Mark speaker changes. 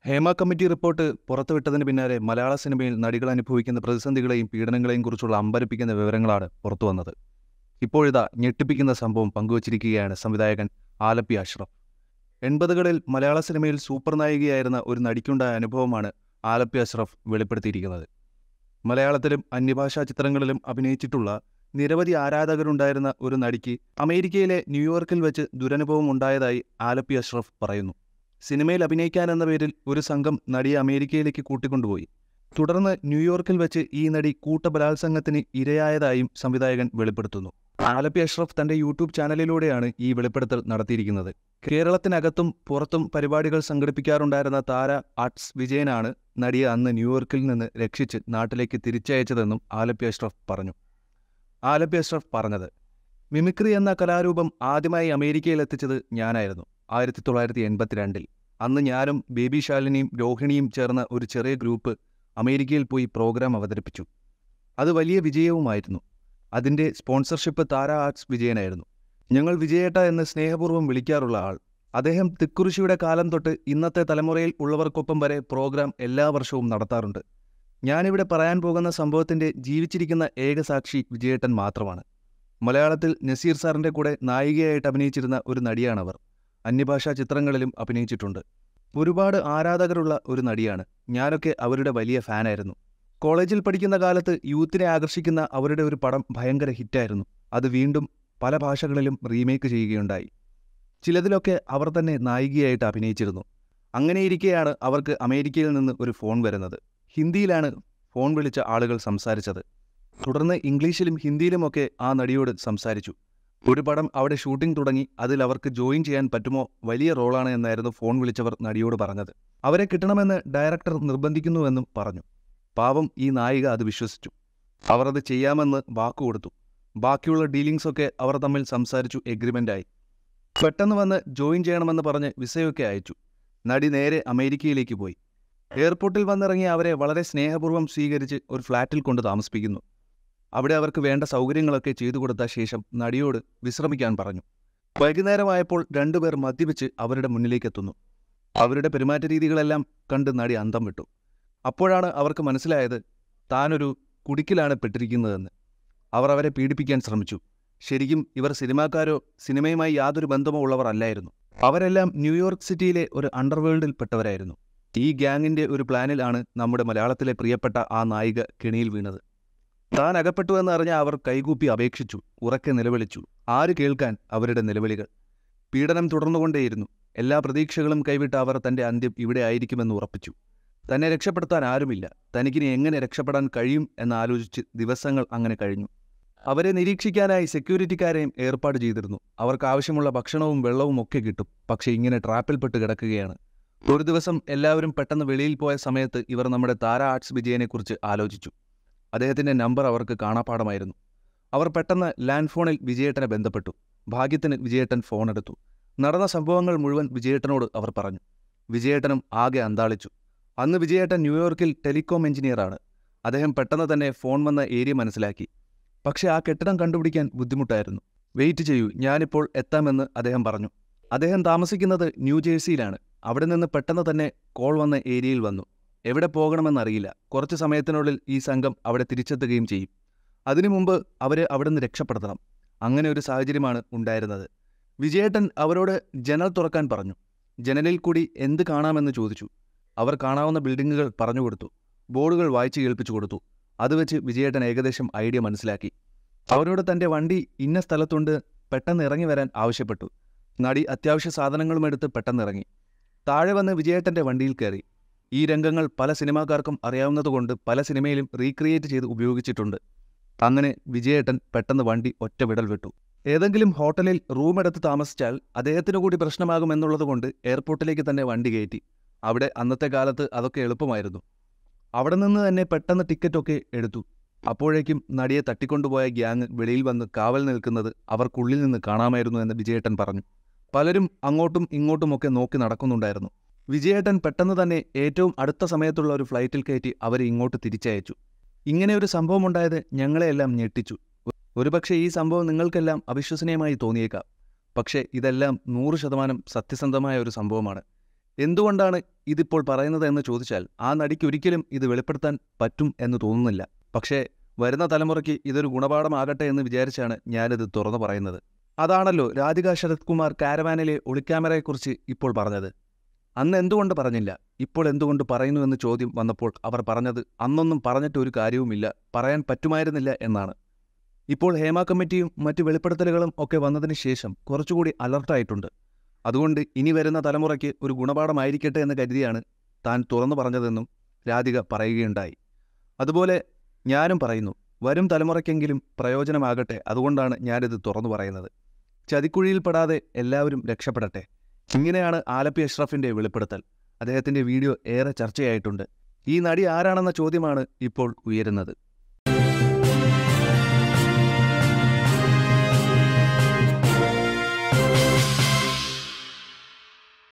Speaker 1: Hema committee report പുറത്തുവിട്ടതിന് പിന്നാലെ മലയാള സിനിമയിൽ നടികൾ അനുഭവിക്കുന്ന പ്രതിസന്ധികളെയും പീഡനങ്ങളെയും കുറിച്ചുള്ള അമ്പരപ്പിക്കുന്ന വിവരങ്ങളാണ് പുറത്തുവന്നത് ഇപ്പോഴിതാ ഞെട്ടിപ്പിക്കുന്ന സംഭവം പങ്കുവച്ചിരിക്കുകയാണ് സംവിധായകൻ ആലപ്പി അഷ്റഫ് എൺപതുകളിൽ മലയാള സിനിമയിൽ സൂപ്പർ നായികയായിരുന്ന ഒരു നടിക്കുണ്ടായ അനുഭവമാണ് ആലപ്പി അഷ്റഫ് വെളിപ്പെടുത്തിയിരിക്കുന്നത് മലയാളത്തിലും അന്യഭാഷാ ചിത്രങ്ങളിലും അഭിനയിച്ചിട്ടുള്ള നിരവധി ആരാധകരുണ്ടായിരുന്ന ഒരു നടിക്ക് അമേരിക്കയിലെ ന്യൂയോർക്കിൽ വെച്ച് ദുരനുഭവം ഉണ്ടായതായി ആലപ്പി അഷ്റഫ് പറയുന്നു സിനിമയിൽ അഭിനയിക്കാൻ എന്ന പേരിൽ ഒരു സംഘം നടിയെ അമേരിക്കയിലേക്ക് കൂട്ടിക്കൊണ്ടുപോയി തുടർന്ന് ന്യൂയോർക്കിൽ വെച്ച് ഈ നടി കൂട്ടബലാത്സംഗത്തിന് ഇരയായതായും സംവിധായകൻ വെളിപ്പെടുത്തുന്നു ആലപ്പി അഷ്റഫ് തന്റെ യൂട്യൂബ് ചാനലിലൂടെയാണ് ഈ വെളിപ്പെടുത്തൽ നടത്തിയിരിക്കുന്നത് കേരളത്തിനകത്തും പുറത്തും പരിപാടികൾ സംഘടിപ്പിക്കാറുണ്ടായിരുന്ന താര ആർട്സ് വിജയനാണ് നടിയെ അന്ന് ന്യൂയോർക്കിൽ നിന്ന് രക്ഷിച്ച് നാട്ടിലേക്ക് തിരിച്ചയച്ചതെന്നും ആലപ്പി അഷ്റഫ് പറഞ്ഞു ആലപ്പി അഷ്റഫ് പറഞ്ഞത് മിമിക്രി എന്ന കലാരൂപം ആദ്യമായി അമേരിക്കയിൽ എത്തിച്ചത് ഞാനായിരുന്നു ആയിരത്തി തൊള്ളായിരത്തി എൺപത്തിരണ്ടിൽ അന്ന് ഞാനും ബേബി ശാലിനിയും രോഹിണിയും ചേർന്ന ഒരു ചെറിയ ഗ്രൂപ്പ് അമേരിക്കയിൽ പോയി പ്രോഗ്രാം അവതരിപ്പിച്ചു അത് വലിയ വിജയവുമായിരുന്നു അതിൻ്റെ സ്പോൺസർഷിപ്പ് താര ആർട്സ് വിജയനായിരുന്നു ഞങ്ങൾ വിജയേട്ട എന്ന് സ്നേഹപൂർവ്വം വിളിക്കാറുള്ള ആൾ അദ്ദേഹം തിക്കുറിശിയുടെ കാലം തൊട്ട് ഇന്നത്തെ തലമുറയിൽ ഉള്ളവർക്കൊപ്പം വരെ പ്രോഗ്രാം എല്ലാ വർഷവും നടത്താറുണ്ട് ഞാനിവിടെ പറയാൻ പോകുന്ന സംഭവത്തിന്റെ ജീവിച്ചിരിക്കുന്ന ഏക സാക്ഷി വിജയേട്ടൻ മാത്രമാണ് മലയാളത്തിൽ നസീർ സാറിന്റെ കൂടെ നായികയായിട്ട് അഭിനയിച്ചിരുന്ന ഒരു നടിയാണവർ അന്യഭാഷാ ചിത്രങ്ങളിലും അഭിനയിച്ചിട്ടുണ്ട് ഒരുപാട് ആരാധകരുള്ള ഒരു നടിയാണ് ഞാനൊക്കെ അവരുടെ വലിയ ഫാനായിരുന്നു കോളേജിൽ പഠിക്കുന്ന കാലത്ത് യൂത്തിനെ ആകർഷിക്കുന്ന അവരുടെ ഒരു പടം ഭയങ്കര ഹിറ്റായിരുന്നു അത് വീണ്ടും പല ഭാഷകളിലും റീമേക്ക് ചെയ്യുകയുണ്ടായി ചിലതിലൊക്കെ അവർ തന്നെ നായികയായിട്ട് അഭിനയിച്ചിരുന്നു അങ്ങനെയിരിക്കെയാണ് അവർക്ക് അമേരിക്കയിൽ നിന്ന് ഒരു ഫോൺ വരുന്നത് ഹിന്ദിയിലാണ് ഫോൺ വിളിച്ച ആളുകൾ സംസാരിച്ചത് തുടർന്ന് ഇംഗ്ലീഷിലും ഹിന്ദിയിലുമൊക്കെ ആ നടിയോട് സംസാരിച്ചു ഒരു പടം അവിടെ ഷൂട്ടിംഗ് തുടങ്ങി അതിൽ അവർക്ക് ജോയിൻ ചെയ്യാൻ പറ്റുമോ വലിയ റോളാണ് എന്നായിരുന്നു ഫോൺ വിളിച്ചവർ നടിയോട് പറഞ്ഞത് അവരെ കിട്ടണമെന്ന് ഡയറക്ടർ നിർബന്ധിക്കുന്നുവെന്നും പറഞ്ഞു പാവം ഈ നായിക അത് വിശ്വസിച്ചു അവർ അത് ചെയ്യാമെന്ന് വാക്കുകൊടുത്തു ബാക്കിയുള്ള ഡീലിങ്സ് ഒക്കെ അവർ തമ്മിൽ സംസാരിച്ചു എഗ്രിമെൻ്റായി പെട്ടെന്ന് വന്ന് ജോയിൻ ചെയ്യണമെന്ന് പറഞ്ഞ് വിസയൊക്കെ അയച്ചു നടി നേരെ അമേരിക്കയിലേക്ക് പോയി എയർപോർട്ടിൽ വന്നിറങ്ങി അവരെ വളരെ സ്നേഹപൂർവ്വം സ്വീകരിച്ച് ഒരു ഫ്ലാറ്റിൽ കൊണ്ട് താമസിപ്പിക്കുന്നു അവിടെ അവർക്ക് വേണ്ട സൗകര്യങ്ങളൊക്കെ ചെയ്തു കൊടുത്ത ശേഷം നടിയോട് വിശ്രമിക്കാൻ പറഞ്ഞു വൈകുന്നേരമായപ്പോൾ രണ്ടുപേർ മദ്യപിച്ച് അവരുടെ മുന്നിലേക്കെത്തുന്നു അവരുടെ പെരുമാറ്റ രീതികളെല്ലാം കണ്ട് നടി അന്തം വിട്ടു അപ്പോഴാണ് അവർക്ക് മനസ്സിലായത് താനൊരു കുടിക്കിലാണ് പെട്ടിരിക്കുന്നതെന്ന് അവർ അവരെ പീഡിപ്പിക്കാൻ ശ്രമിച്ചു ശരിക്കും ഇവർ സിനിമാക്കാരോ സിനിമയുമായി യാതൊരു ബന്ധമോ ഉള്ളവർ അല്ലായിരുന്നു അവരെല്ലാം ന്യൂയോർക്ക് സിറ്റിയിലെ ഒരു അണ്ടർവേൾഡിൽ പെട്ടവരായിരുന്നു ഈ ഗ്യാങ്ങിന്റെ ഒരു പ്ലാനിലാണ് നമ്മുടെ മലയാളത്തിലെ പ്രിയപ്പെട്ട ആ നായിക കെണിയിൽ വീണത് താൻ അകപ്പെട്ടു എന്നറിഞ്ഞ അവർ കൈകൂപ്പി അപേക്ഷിച്ചു ഉറക്കെ നിലവിളിച്ചു ആര് കേൾക്കാൻ അവരുടെ നിലവിളികൾ പീഡനം തുടർന്നുകൊണ്ടേയിരുന്നു എല്ലാ പ്രതീക്ഷകളും കൈവിട്ട അവർ തന്റെ അന്ത്യം ഇവിടെ ആയിരിക്കുമെന്ന് ഉറപ്പിച്ചു തന്നെ രക്ഷപ്പെടുത്താൻ ആരുമില്ല തനിക്കിനി എങ്ങനെ രക്ഷപ്പെടാൻ കഴിയും എന്നാലോചിച്ച് ദിവസങ്ങൾ അങ്ങനെ കഴിഞ്ഞു അവരെ നിരീക്ഷിക്കാനായി സെക്യൂരിറ്റിക്കാരെയും ഏർപ്പാട് ചെയ്തിരുന്നു അവർക്ക് ആവശ്യമുള്ള ഭക്ഷണവും വെള്ളവും ഒക്കെ കിട്ടും പക്ഷേ ഇങ്ങനെ ട്രാപ്പിൽപ്പെട്ട് കിടക്കുകയാണ് ഒരു ദിവസം എല്ലാവരും പെട്ടെന്ന് വെളിയിൽ പോയ സമയത്ത് ഇവർ നമ്മുടെ താര ആർട്സ് വിജയനെക്കുറിച്ച് ആലോചിച്ചു അദ്ദേഹത്തിന്റെ നമ്പർ അവർക്ക് കാണാപ്പാടമായിരുന്നു അവർ പെട്ടെന്ന് ലാൻഡ് ഫോണിൽ വിജയേട്ടനെ ബന്ധപ്പെട്ടു ഭാഗ്യത്തിന് വിജയേട്ടൻ ഫോൺ എടുത്തു നടന്ന സംഭവങ്ങൾ മുഴുവൻ വിജയേട്ടനോട് അവർ പറഞ്ഞു വിജയേട്ടനും ആകെ അന്താളിച്ചു അന്ന് വിജയേട്ടൻ ന്യൂയോർക്കിൽ ടെലികോം എഞ്ചിനീയറാണ് അദ്ദേഹം പെട്ടെന്ന് തന്നെ ഫോൺ വന്ന ഏരിയ മനസ്സിലാക്കി പക്ഷേ ആ കെട്ടിടം കണ്ടുപിടിക്കാൻ ബുദ്ധിമുട്ടായിരുന്നു വെയിറ്റ് ചെയ്യൂ ഞാനിപ്പോൾ എത്താമെന്ന് അദ്ദേഹം പറഞ്ഞു അദ്ദേഹം താമസിക്കുന്നത് ന്യൂജേഴ്സിയിലാണ് അവിടെ നിന്ന് പെട്ടെന്ന് തന്നെ കോൾ വന്ന ഏരിയയിൽ വന്നു എവിടെ പോകണമെന്നറിയില്ല കുറച്ച് സമയത്തിനുള്ളിൽ ഈ സംഘം അവിടെ തിരിച്ചെത്തുകയും ചെയ്യും അതിനു മുമ്പ് അവരെ അവിടെ നിന്ന് രക്ഷപ്പെടുത്തണം അങ്ങനെ ഒരു സാഹചര്യമാണ് ഉണ്ടായിരുന്നത് വിജയേട്ടൻ അവരോട് ജനൽ തുറക്കാൻ പറഞ്ഞു ജനലിൽ കൂടി എന്ത് കാണാമെന്ന് ചോദിച്ചു അവർ കാണാവുന്ന ബിൽഡിങ്ങുകൾ പറഞ്ഞു കൊടുത്തു ബോർഡുകൾ വായിച്ചു കേൾപ്പിച്ചു കൊടുത്തു അത് വെച്ച് വിജയേട്ടൻ ഏകദേശം ഐഡിയ മനസ്സിലാക്കി അവരോട് തന്റെ വണ്ടി ഇന്ന സ്ഥലത്തുണ്ട് പെട്ടെന്ന് ഇറങ്ങി വരാൻ ആവശ്യപ്പെട്ടു നടി അത്യാവശ്യ സാധനങ്ങളും എടുത്ത് പെട്ടെന്ന് ഇറങ്ങി താഴെ വന്ന് വിജയേട്ടന്റെ വണ്ടിയിൽ കയറി ഈ രംഗങ്ങൾ പല സിനിമാക്കാർക്കും അറിയാവുന്നതുകൊണ്ട് പല സിനിമയിലും റീക്രിയേറ്റ് ചെയ്ത് ഉപയോഗിച്ചിട്ടുണ്ട് അങ്ങനെ വിജയേട്ടൻ പെട്ടെന്ന് വണ്ടി ഒറ്റ വിടൽ വിട്ടു ഏതെങ്കിലും ഹോട്ടലിൽ റൂം എടുത്ത് താമസിച്ചാൽ അദ്ദേഹത്തിനു കൂടി പ്രശ്നമാകുമെന്നുള്ളതുകൊണ്ട് എയർപോർട്ടിലേക്ക് തന്നെ വണ്ടി കയറ്റി അവിടെ അന്നത്തെ കാലത്ത് അതൊക്കെ എളുപ്പമായിരുന്നു അവിടെ നിന്ന് തന്നെ പെട്ടെന്ന് ടിക്കറ്റൊക്കെ എടുത്തു അപ്പോഴേക്കും നടിയെ തട്ടിക്കൊണ്ടുപോയ ഗ്യാങ് വെളിയിൽ വന്ന് കാവൽ നിൽക്കുന്നത് അവർക്കുള്ളിൽ നിന്ന് കാണാമായിരുന്നു എന്ന് വിജയേട്ടൻ പറഞ്ഞു പലരും അങ്ങോട്ടും ഇങ്ങോട്ടുമൊക്കെ നോക്കി നടക്കുന്നുണ്ടായിരുന്നു വിജയേട്ടൻ പെട്ടെന്ന് തന്നെ ഏറ്റവും അടുത്ത സമയത്തുള്ള ഒരു ഫ്ലൈറ്റിൽ കയറ്റി അവരെ ഇങ്ങോട്ട് തിരിച്ചയച്ചു ഇങ്ങനെ ഒരു സംഭവമുണ്ടായത് ഞങ്ങളെയെല്ലാം ഞെട്ടിച്ചു ഒരുപക്ഷെ ഈ സംഭവം നിങ്ങൾക്കെല്ലാം അവിശ്വസനീയമായി തോന്നിയേക്കാം പക്ഷേ ഇതെല്ലാം നൂറ് ശതമാനം സത്യസന്ധമായ ഒരു സംഭവമാണ് എന്തുകൊണ്ടാണ് ഇതിപ്പോൾ പറയുന്നത് എന്ന് ചോദിച്ചാൽ ആ നടിക്ക് ഒരിക്കലും ഇത് വെളിപ്പെടുത്താൻ പറ്റും എന്ന് തോന്നുന്നില്ല പക്ഷേ വരുന്ന തലമുറയ്ക്ക് ഇതൊരു ഗുണപാഠമാകട്ടെ എന്ന് വിചാരിച്ചാണ് ഞാനിത് തുറന്നു പറയുന്നത് അതാണല്ലോ രാധിക ശരത് കുമാർ കാരവാനിലെ ഒളിക്യാമറയെക്കുറിച്ച് ഇപ്പോൾ പറഞ്ഞത് അന്ന് എന്തുകൊണ്ട് പറഞ്ഞില്ല ഇപ്പോൾ എന്തുകൊണ്ട് പറയുന്നു എന്ന് ചോദ്യം വന്നപ്പോൾ അവർ പറഞ്ഞത് അന്നൊന്നും പറഞ്ഞിട്ട് ഒരു കാര്യവുമില്ല പറയാൻ പറ്റുമായിരുന്നില്ല എന്നാണ് ഇപ്പോൾ ഹേമ കമ്മിറ്റിയും മറ്റ് വെളിപ്പെടുത്തലുകളും ഒക്കെ വന്നതിന് ശേഷം കുറച്ചുകൂടി അലർട്ടായിട്ടുണ്ട് അതുകൊണ്ട് ഇനി വരുന്ന തലമുറയ്ക്ക് ഒരു ഗുണപാഠമായിരിക്കട്ടെ എന്ന് കരുതിയാണ് താൻ തുറന്നു പറഞ്ഞതെന്നും രാധിക പറയുകയുണ്ടായി അതുപോലെ ഞാനും പറയുന്നു വരും തലമുറയ്ക്കെങ്കിലും പ്രയോജനമാകട്ടെ അതുകൊണ്ടാണ് ഞാനിത് തുറന്നു പറയുന്നത് ചതിക്കുഴിയിൽപ്പെടാതെ എല്ലാവരും രക്ഷപ്പെടട്ടെ ഇങ്ങനെയാണ് ആലപ്പി അഷ്റഫിന്റെ വെളിപ്പെടുത്തൽ അദ്ദേഹത്തിന്റെ വീഡിയോ ഏറെ ചർച്ചയായിട്ടുണ്ട് ഈ നടി ആരാണെന്ന ചോദ്യമാണ് ഇപ്പോൾ ഉയരുന്നത്